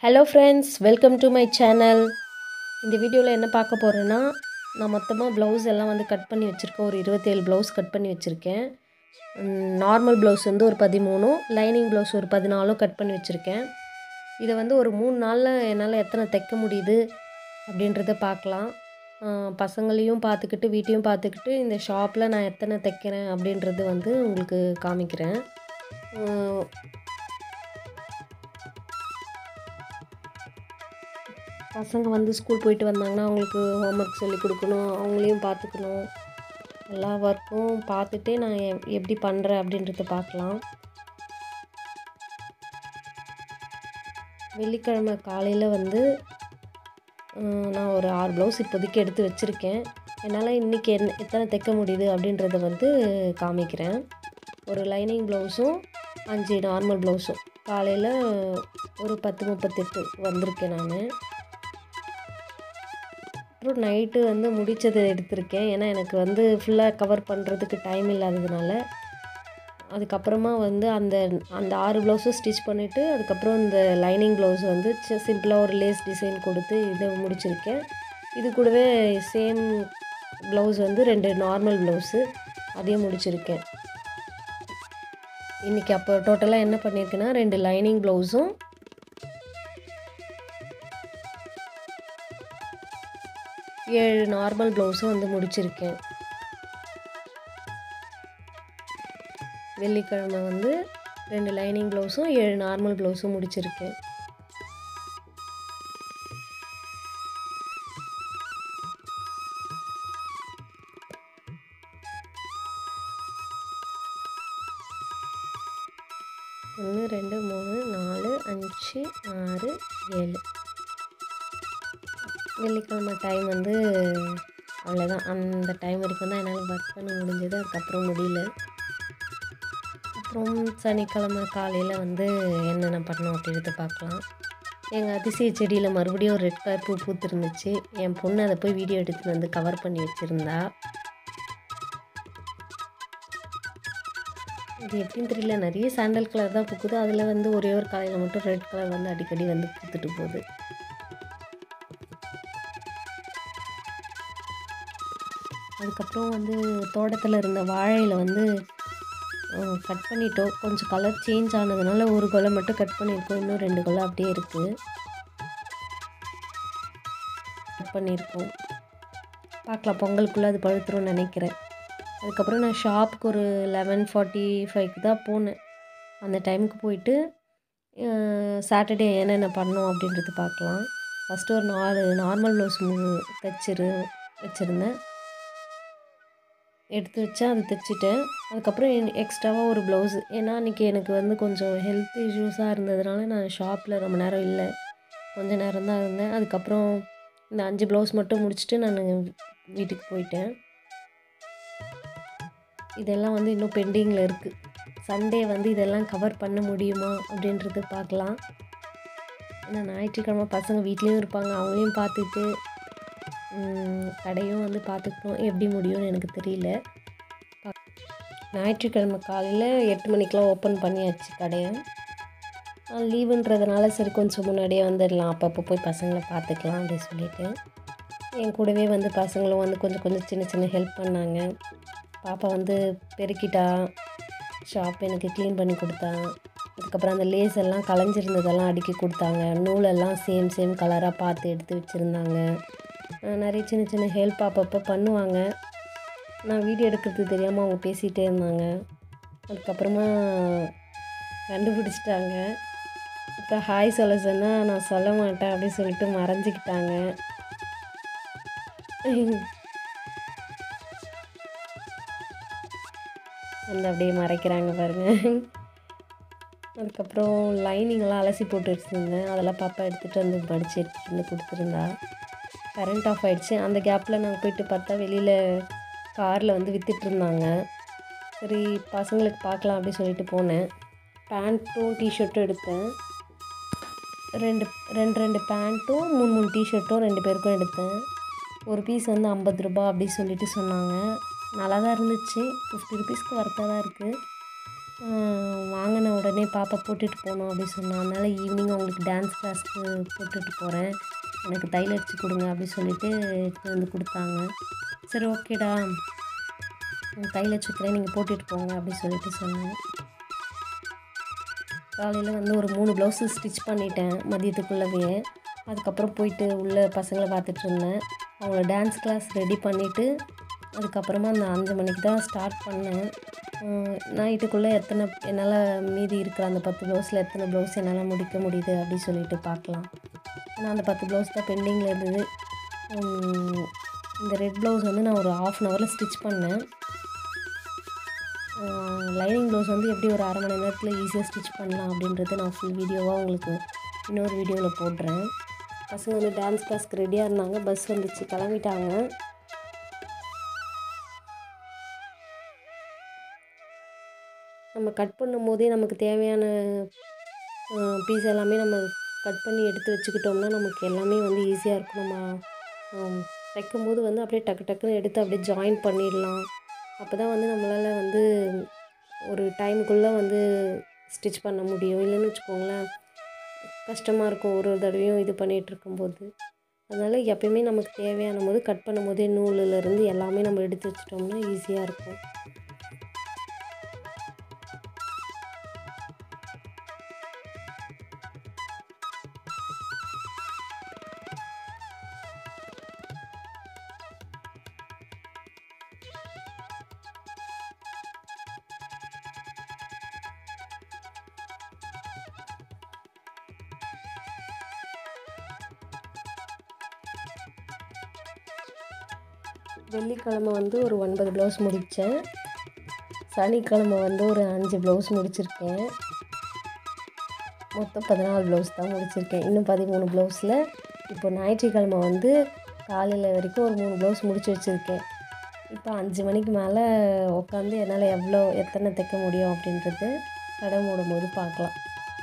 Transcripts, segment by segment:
hello friends welcome to my channel இந்த வீடியோவில் என்ன பார்க்க போகிறேன்னா நான் மொத்தமாக ப்ளவுஸ் எல்லாம் வந்து கட் பண்ணி வச்சுருக்கேன் ஒரு இருபத்தேழு ப்ளவுஸ் கட் பண்ணி வச்சுருக்கேன் நார்மல் ப்ளவுஸ் வந்து ஒரு பதிமூணும் லைனிங் ப்ளவுஸ் ஒரு பதினாலும் கட் பண்ணி வச்சுருக்கேன் இதை வந்து ஒரு மூணு நாளில் என்னால் எத்தனை தைக்க முடியுது அப்படின்றத பார்க்கலாம் ஆஹ் பசங்களையும் பார்த்துக்கிட்டு வீட்டையும் பார்த்துக்கிட்டு இந்த ஷாப்பில் நான் எத்தனை தைக்கிறேன் அப்படின்றது வந்து உங்களுக்கு காமிக்கிறேன் ஆஹ் பசங்க வந்து ஸ்கூல் போயிட்டு வந்தாங்கன்னா அவங்களுக்கு ஹோம்ஒர்க் சொல்லி கொடுக்கணும் அவங்களையும் பார்த்துக்கணும் எல்லா ஒர்க்கும் பார்த்துட்டே நான் எப்- எப்படி பண்ணுறேன் அப்படின்றத பார்க்கலாம் வெள்ளிக்கிழமை காலையில் வந்து ஹம், நான் ஒரு ஆறு ப்ளவுஸ் இப்போதைக்கு எடுத்து வச்சுருக்கேன் என்னால் இன்றைக்கி என்ன எத்தனை தைக்க முடியுது அப்படின்றத வந்து காமிக்கிறேன் ஒரு லைனிங் ப்ளவுஸும் அஞ்சு நார்மல் ப்ளவுஸும் காலையில் ஒரு பத்து முப்பத்தெட்டு வந்திருக்கேன் நான் அப்புறம் நைட்டு வந்து முடிச்சதை எடுத்திருக்கேன் ஏன்னா எனக்கு வந்து ஃபுல்லாக கவர் பண்ணுறதுக்கு டைம் இல்லாததுனால அதுக்கப்புறமா வந்து அந்த அந்த ஆறு ப்ளவுஸும் ஸ்டிச் பண்ணிவிட்டு அதுக்கப்புறம் இந்த லைனிங் ப்ளவுஸ் வந்து சிம்பிளாக ஒரு லேஸ் டிசைன் கொடுத்து இதை முடிச்சிருக்கேன் இது கூடவே சேம் ப்ளவுஸ் வந்து ரெண்டு நார்மல் ப்ளவுஸு அதையும் முடிச்சிருக்கேன் இன்றைக்கி அப்போ டோட்டலாக என்ன பண்ணியிருக்கேன்னா ரெண்டு லைனிங் ப்ளவுஸும் ஏழு நார்மல் ப்ளவுஸும் வந்து முடிச்சிருக்கேன் வெள்ளிக்கிழமை வந்து ரெண்டு லைனிங் ப்ளவுஸும் ஏழு நார்மல் ப்ளவுஸும் முடிச்சிருக்கேன் ஒன்று ரெண்டு மூணு நாலு அஞ்சு ஆறு ஏழு வெள்ளிக்கிழமை டைம் வந்து அவ்வளோதான் அந்த டைம் வரைக்கும் தான் என்னால் ஒர்க் பண்ண முடிஞ்சது அதுக்கப்புறம் முடியல அப்புறம் சனிக்கிழமை காலையில் வந்து என்னென்ன பண்ணோம் அப்படின்றத பார்க்கலாம் எங்கள் அதிசய செடியில் மறுபடியும் ஒரு ரெட் கலர் பூ பூத்துருந்துச்சு என் பொண்ணு அதை போய் வீடியோ எடுத்துட்டு வந்து கவர் பண்ணி வச்சுருந்தா இது எப்படின்னு தெரியல நிறைய சாண்டல் கலர் தான் பூக்குது அதில் வந்து ஒரே ஒரு காலையில் மட்டும் ரெட் கலர் வந்து அடிக்கடி வந்து பூத்துட்டு போகுது அதுக்கப்புறம் வந்து தோட்டத்தில் இருந்த வாழையில் வந்து கட் பண்ணிட்டோம் கொஞ்சம் கலர் சேஞ்ச் ஆனதுனால ஒரு கொலை மட்டும் கட் பண்ணியிருக்கோம் இன்னும் ரெண்டு கொலை அப்படியே இருக்குது கட் பண்ணியிருக்கோம் பார்க்கலாம் பொங்கலுக்குள்ளே அது பழுத்துரும்னு நினைக்கிறேன் அதுக்கப்புறம் நான் ஷாப்புக்கு ஒரு லெவன் ஃபார்ட்டி ஃபைவ்க்கு தான் போனேன் அந்த டைமுக்கு போயிட்டு சாட்டர்டே என்னென்ன பண்ணோம் அப்படின்றது பார்க்கலாம் ஃபஸ்ட்டு ஒரு நாலு நார்மல் ப்ளவுஸ் தைச்சிரு வச்சுருந்தேன் எடுத்து வச்சேன் அது தைச்சிட்டேன் அதுக்கப்புறம் எக்ஸ்ட்ராவாக ஒரு ப்ளவுஸு ஏன்னா அன்றைக்கி எனக்கு வந்து கொஞ்சம் ஹெல்த் இஷ்யூஸாக இருந்ததுனால நான் ஷாப்பில் ரொம்ப நேரம் இல்லை கொஞ்ச நேரம் தான் இருந்தேன் அதுக்கப்புறம் இந்த அஞ்சு ப்ளவுஸ் மட்டும் முடிச்சுட்டு நான் வீட்டுக்கு போயிட்டேன் இதெல்லாம் வந்து இன்னும் பெண்டிங்கில் இருக்குது சண்டே வந்து இதெல்லாம் கவர் பண்ண முடியுமா அப்படின்றது பார்க்கலாம் ஏன்னா ஞாயிற்றுக்கிழமை பசங்க வீட்லேயும் இருப்பாங்க அவங்களையும் பார்த்துட்டு ம், கடையும் வந்து பார்த்துக்கணும் எப்படி முடியும்னு எனக்கு தெரியல பா- ஞாயிற்றுக்கிழமை காலையில் எட்டு மணிக்கெலாம் ஓப்பன் பண்ணியாச்சு கடையை லீவுன்றதுனால சரி கொஞ்சம் முன்னாடியே வந்துடலாம் அப்பப்போ போய் பசங்களை பார்த்துக்கலாம் அப்படின்னு சொல்லிட்டு என் கூடவே வந்து பசங்களும் வந்து கொஞ்சம் கொஞ்சம் சின்ன சின்ன ஹெல்ப் பண்ணாங்க பாப்பா வந்து பெருக்கிட்டா ஷாப் எனக்கு க்ளீன் பண்ணி கொடுத்தா அதுக்கப்புறம் அந்த லேஸ் எல்லாம் கலைஞ்சிருந்ததெல்லாம் அடுக்கி கொடுத்தாங்க நூலெல்லாம் சேம் சேம் கலராக பார்த்து எடுத்து வச்சுருந்தாங்க அஹ் நிறைய சின்ன சின்ன ஹெல்ப் அப்பப்போ பண்ணுவாங்க நான் வீடியோ எடுக்கிறது தெரியாமல் அவங்க பேசிகிட்டே இருந்தாங்க அதுக்கப்புறமா கண்டுபிடிச்சிட்டாங்க அப்புறம் ஹாய் சொல்ல சொன்னால் நான் சொல்ல மாட்டேன் அப்படின்னு சொல்லிட்டு மறைஞ்சிக்கிட்டாங்க வந்து அப்படியே மறைக்கிறாங்க பாருங்க அதுக்கப்புறம் லைனிங்லாம் அலசி போட்டு வச்சுருந்தேன் அதெல்லாம் பாப்பா எடுத்துகிட்டு வந்து படித்து எடுத்துகிட்டு வந்து கொடுத்துருந்தா கரண்ட் ஆஃப் ஆயிடுச்சு அந்த கேப்பில் நாங்கள் போயிட்டு பார்த்தா வெளியில் காரில் வந்து வித்துட்டு இருந்தாங்க சரி பசங்களுக்கு பார்க்கலாம் அப்படின்னு சொல்லிட்டு போனேன் பேண்ட்டும் டிஷர்ட்டும் எடுத்தேன் ரெண்டு ரெண்டு ரெண்டு பேண்ட்டும் மூணு மூணு டிஷர்ட்டும் ரெண்டு பேருக்கும் எடுத்தேன் ஒரு பீஸ் வந்து ஐம்பது ரூபா அப்படி சொல்லிட்டு சொன்னாங்க நல்லா தான் இருந்துச்சு ஃபிஃப்டி ருபீஸ்க்கு ஒர்த்தாக தான் இருக்குது வாங்கின உடனே பாப்பா போட்டுட்டு போகணும் அப்படின்னு சொன்னான் அதனால் ஈவினிங் அவங்களுக்கு டான்ஸ் கிளாஸ்க்கு போட்டுட்டு போகிறேன் எனக்கு தையல் அடிச்சு கொடுங்க அப்படின்னு சொல்லிட்டு எடுத்து வந்து கொடுத்தாங்க சரி ஓகேடா தையல் வச்சுக்கிறேன் நீங்கள் போட்டுட்டு போங்க அப்படின்னு சொல்லிட்டு சொன்னேன் காலையில் வந்து ஒரு மூணு ப்ளவுஸு ஸ்டிச் பண்ணிட்டேன் மதியத்துக்குள்ளவே அதுக்கப்புறம் போயிட்டு உள்ளே பசங்களை பார்த்துட்டு இருந்தேன் அவங்கள டான்ஸ் கிளாஸ் ரெடி பண்ணிவிட்டு அதுக்கப்புறமா நான் அஞ்சு மணிக்கு தான் ஸ்டார்ட் பண்ணேன் நைட்டுக்குள்ளே எத்தனை என்னால் மீதி இருக்கிற அந்த பத்து ப்ளவுஸில் எத்தனை ப்ளவுஸ் என்னால் முடிக்க முடியுது அப்படின்னு சொல்லிட்டு பார்க்கலாம் ஆனால் அந்த பத்து ப்ளவுஸ் தான் பெண்டிங்கில் இருந்தது இந்த ரெட் ப்ளவுஸ் வந்து நான் ஒரு ஆஃப் அன் ஹவரில் ஸ்டிச் பண்ணேன் லைனிங் ப்ளவுஸ் வந்து எப்படி ஒரு அரை மணி நேரத்தில் ஈஸியாக ஸ்டிச் பண்ணலாம் அப்படின்றது நான் ஃபுல் வீடியோவாக உங்களுக்கு இன்னொரு வீடியோவில் போடுறேன் பசங்க வந்து டான்ஸ் கிளாஸ்க்கு ரெடியாக இருந்தாங்க பஸ் வந்துச்சு கிளம்பிட்டாங்க நம்ம கட் பண்ணும் போதே நமக்கு தேவையான பீஸ் எல்லாமே நம்ம கட் பண்ணி எடுத்து வச்சுக்கிட்டோம்னா நமக்கு எல்லாமே வந்து ஈஸியாக இருக்கும் நம்ம தைக்கும்போது வந்து அப்படியே டக்கு டக்குன்னு எடுத்து அப்படியே ஜாயின் பண்ணிடலாம் அப்போ தான் வந்து நம்மளால் வந்து ஒரு டைமுக்குள்ளே வந்து ஸ்டிச் பண்ண முடியும் இல்லைன்னு வச்சுக்கோங்களேன் கஷ்டமாக இருக்கும் ஒரு ஒரு தடவையும் இது பண்ணிகிட்டு இருக்கும்போது அதனால் எப்பயுமே நமக்கு தேவையான போது கட் பண்ணும் போதே நூலிலேருந்து எல்லாமே நம்ம எடுத்து வச்சிட்டோம்னா ஈஸியாக இருக்கும் வெள்ளிக்கிழமை வந்து ஒரு ஒன்பது ப்ளவுஸ் முடித்தேன் சனிக்கிழமை வந்து ஒரு அஞ்சு ப்ளவுஸ் முடிச்சிருக்கேன் மொத்தம் பதினாலு ப்ளவுஸ் தான் முடிச்சிருக்கேன் இன்னும் பதிமூணு ப்ளவுஸில் இப்போ ஞாயிற்றுக்கிழமை வந்து காலையில் வரைக்கும் ஒரு மூணு ப்ளவுஸ் முடிச்சு வச்சுருக்கேன் இப்போ அஞ்சு மணிக்கு மேலே உட்காந்து என்னால் எவ்வளோ எத்தனை தைக்க முடியும் அப்படின்றது கடை மூடும் போது பார்க்கலாம்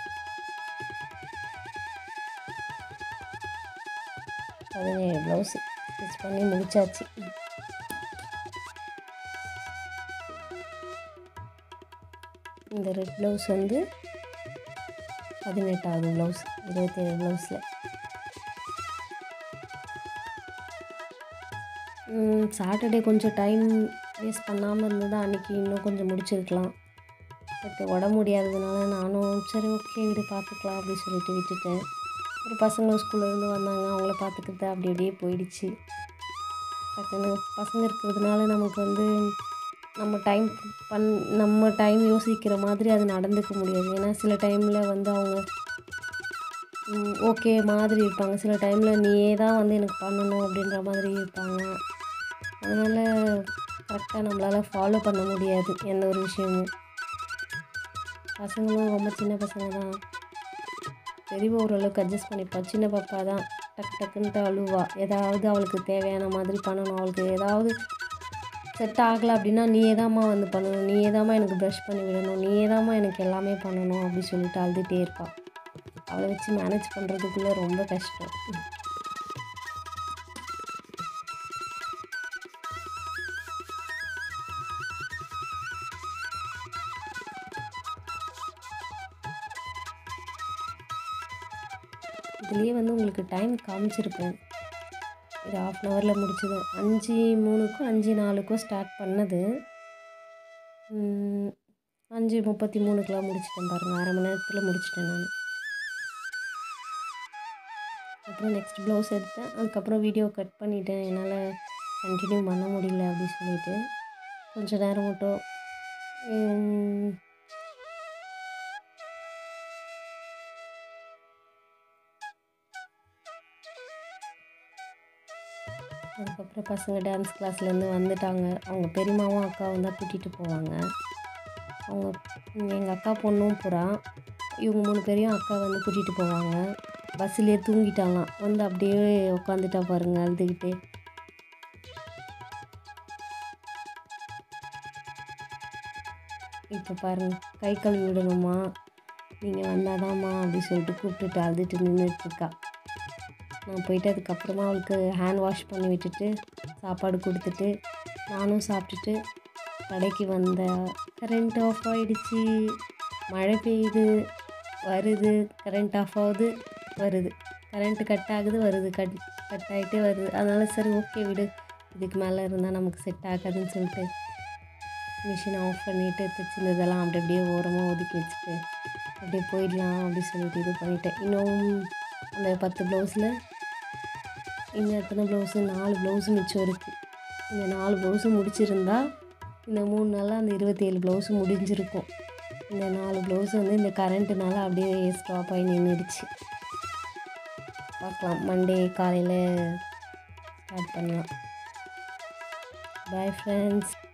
பதினேழு ப்ளவுஸ் ஸ்டிச் பண்ணி முடிச்சாச்சு இந்த ரெட் ப்ளவுஸ் வந்து பதினெட்டாவது ப்ளவுஸ் இருபத்தேழு ப்ளவுஸில் சாட்டர்டே கொஞ்சம் டைம் வேஸ்ட் பண்ணாமல் இருந்தது அன்றைக்கி இன்னும் கொஞ்சம் முடிச்சிருக்கலாம் பட் உடம்பு முடியாததுனால நானும் சரி ஓகே விடு பார்த்துக்கலாம் அப்படின்னு சொல்லிட்டு விட்டுட்டேன் ஒரு பசங்க ஸ்கூல்லேருந்து வந்தாங்க அவங்கள பார்த்துக்கிட்டு அப்படி அப்படியே போயிடுச்சு டக்குன்னு பசங்க இருக்கிறதுனால நமக்கு வந்து நம்ம டைம் பண் நம்ம டைம் யோசிக்கிற மாதிரி அது நடந்துக்க முடியாது ஏன்னா சில டைமில் வந்து அவங்க ஓகே மாதிரி இருப்பாங்க சில டைமில் நீயே தான் வந்து எனக்கு பண்ணணும் அப்படின்ற மாதிரி இருப்பாங்க அதனால் கரெக்டாக நம்மளால் ஃபாலோ பண்ண முடியாது எந்த ஒரு விஷயமும் பசங்களும் ரொம்ப சின்ன பசங்க தான் பெரியவ ஓரளவுக்கு அட்ஜஸ்ட் பண்ணிப்பா சின்ன பாப்பா தான் டக்கு டக்குன்ட்டு அழுவா ஏதாவது அவளுக்கு தேவையான மாதிரி பண்ணணும் அவளுக்கு ஏதாவது செட் ஆகலை அப்படின்னா நீயே தாம்மா வந்து பண்ணணும் நீயே தாம்மா எனக்கு ப்ரஷ் பண்ணி விடணும் நீயே தாம்மா எனக்கு எல்லாமே பண்ணணும் அப்படின்னு சொல்லிட்டு அழுதுகிட்டே இருப்பாள் அவளை வச்சு மேனேஜ் பண்ணுறதுக்குள்ளே ரொம்ப கஷ்டம் இதுலேயே வந்து உங்களுக்கு டைம் காமிச்சிருப்பேன் இது ஆஃப் அன் ஹவரில் முடிச்சது அஞ்சு மூணுக்கும் அஞ்சு நாலுக்கும் ஸ்டார்ட் பண்ணது அஞ்சு முப்பத்தி மூணுக்கெலாம் முடிச்சிட்டேன் பாருங்கள் அரை மணி நேரத்தில் முடிச்சிட்டேன் நான் அப்புறம் நெக்ஸ்ட் ப்ளவுஸ் எடுத்தேன் அதுக்கப்புறம் வீடியோ கட் பண்ணிட்டேன் என்னால் கண்டினியூ பண்ண முடியல அப்படின்னு சொல்லிட்டு கொஞ்சம் நேரம் மட்டும் அதுக்கப்புறம் பசங்க டான்ஸ் கிளாஸ்லேருந்து வந்துட்டாங்க அவங்க பெரியமாவும் அக்காவும் தான் கூட்டிகிட்டு போவாங்க அவங்க எங்கள் அக்கா பொண்ணும் புறா இவங்க மூணு பேரையும் அக்கா வந்து கூட்டிகிட்டு போவாங்க பஸ்ஸிலே தூங்கிட்டாங்களாம் வந்து அப்படியே உட்காந்துட்டா பாருங்கள் அழுதுகிட்டே இப்போ பாருங்கள் கை கழுவி விடணுமா நீங்கள் வந்தாதாம்மா அப்படி சொல்லிட்டு கூப்பிட்டுட்டு அழுதுட்டு நின்றுட்டுருக்கா நான் போயிட்டு அதுக்கப்புறமா அவளுக்கு ஹேண்ட் வாஷ் பண்ணி விட்டுட்டு சாப்பாடு கொடுத்துட்டு நானும் சாப்பிட்டுட்டு கடைக்கு வந்தால் கரண்ட் ஆஃப் ஆகிடுச்சி மழை பெய்யுது வருது கரண்ட் ஆஃப் ஆகுது வருது கரண்ட்டு கட் ஆகுது வருது கட் கட் ஆகிட்டே வருது அதனால் சரி ஓகே விடு இதுக்கு மேலே இருந்தால் நமக்கு செட் ஆகாதுன்னு சொல்லிட்டு மிஷினை ஆஃப் பண்ணிவிட்டு தைச்சிருந்ததெல்லாம் அப்படி அப்படியே ஓரமாக ஒதுக்கி வச்சுட்டு அப்படியே போயிடலாம் அப்படி சொல்லிட்டு இது பண்ணிட்டேன் இன்னும் அந்த பத்து ப்ளவுஸில் இன்னும் எத்தனை ப்ளவுஸு நாலு ப்ளவுஸு மிச்சம் இருக்குது இந்த நாலு ப்ளவுஸு முடிச்சிருந்தா இந்த மூணு நாளில் அந்த இருபத்தேழு ப்ளவுஸு முடிஞ்சிருக்கும் இந்த நாலு ப்ளவுஸ் வந்து இந்த கரண்ட்டுனால அப்படியே ஸ்டாப் ஆகி நின்றுடுச்சு பார்க்கலாம் மண்டே காலையில் ஸ்டார்ட் பண்ணலாம் பாய் ஃப்ரெண்ட்ஸ்